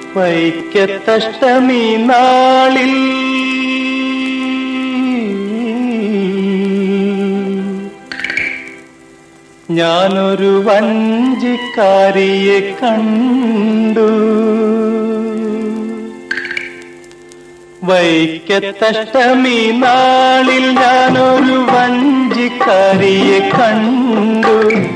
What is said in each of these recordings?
വൈക്കത്തഷ്ടമി നാളിൽ ഞാനൊരു വഞ്ചിക്കാരിയെ കണ്ടു വൈക്കത്തഷ്ടമി നാളിൽ ഞാനൊരു വഞ്ചിക്കാരിയെ കണ്ടു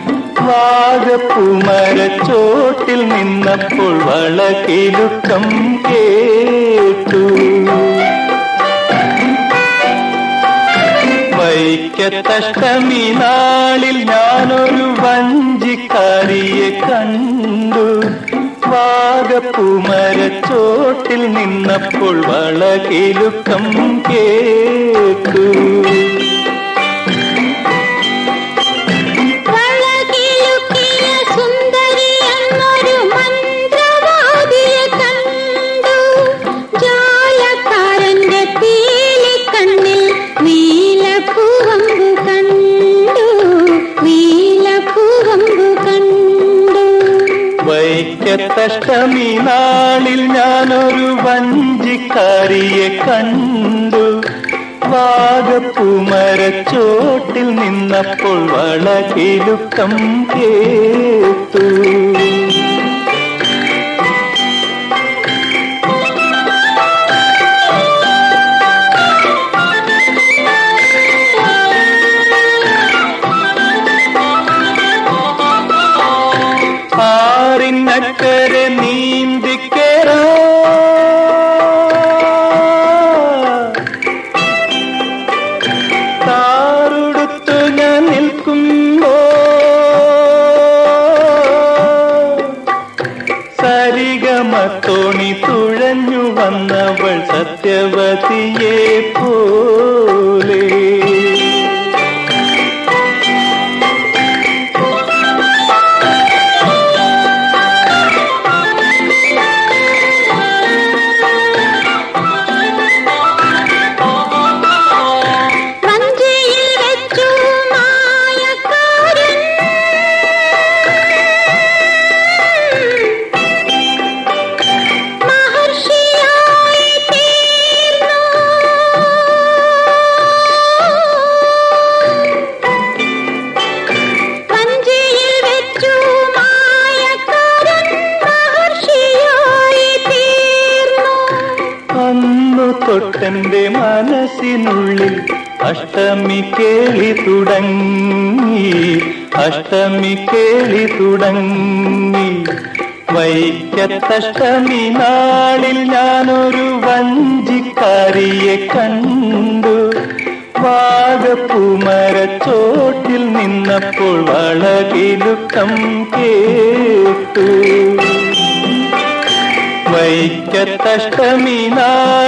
വാഗപ്പുമരച്ചോട്ടിൽ നിന്നപ്പോൾ വളകിലുക്കം കേട്ടു വൈക്കത്തഷ്ടമി നാളിൽ ഞാനൊരു വഞ്ചിക്കാരിയെ കണ്ടു വാഗപ്പുമരച്ചോട്ടിൽ നിന്നപ്പോൾ വളകിലുക്കം കേട്ടു വളകിലുക്കിയ സുന്ദരി എന്നൊരു മന്ത്രവാദിയെ കണ്ടു ജാലക്കാരന്റെ പീലിക്കണ്ണിൽ നീലപ്പൂവമ്പു കണ്ടു നീലപ്പൂവമ്പു കണ്ടു വൈക്കത്തഷ്ടമി നാളിൽ ഞാനൊരു വഞ്ചിക്കാരിയെ കണ്ടു വാഗപ്പുമരച്ചോട്ടിൽ നിന്നപ്പോൾ വളകിലുക്കം കേട്ടു ആറിനക്കരെ നീന്തിക്കേറ താറുടുത്തു ഞാൻ നിൽക്കുമ്പോ സരിഗമത്തോണി തുഴഞ്ഞു വന്നവൾ സത്യവതിയെ പോലെ വഞ്ചിയിൽ വെച്ചു മായക്കാരൻ മഹർഷിയായി തീർന്നു വഞ്ചിയിൽ വെച്ചു മായക്കാരൻ മഹർഷിയായി തീർന്നു അന്നു തൊട്ടെന്റെ മനസ്സിനുള്ളിൽ അഷ്ടമി കേളി തുടങ്ങി അഷ്ടമി കേളി തുടങ്ങി വൈക്കത്തഷ്ടമി നാളിൽ ഞാനൊരു വഞ്ചിക്കാരിയെ കണ്ടു വാഗപ്പുമരച്ചോട്ടിൽ നിന്നപ്പോൾ വളകിലുക്കം കേട്ടു വൈക്കത്തഷ്ടമി നാളിൽ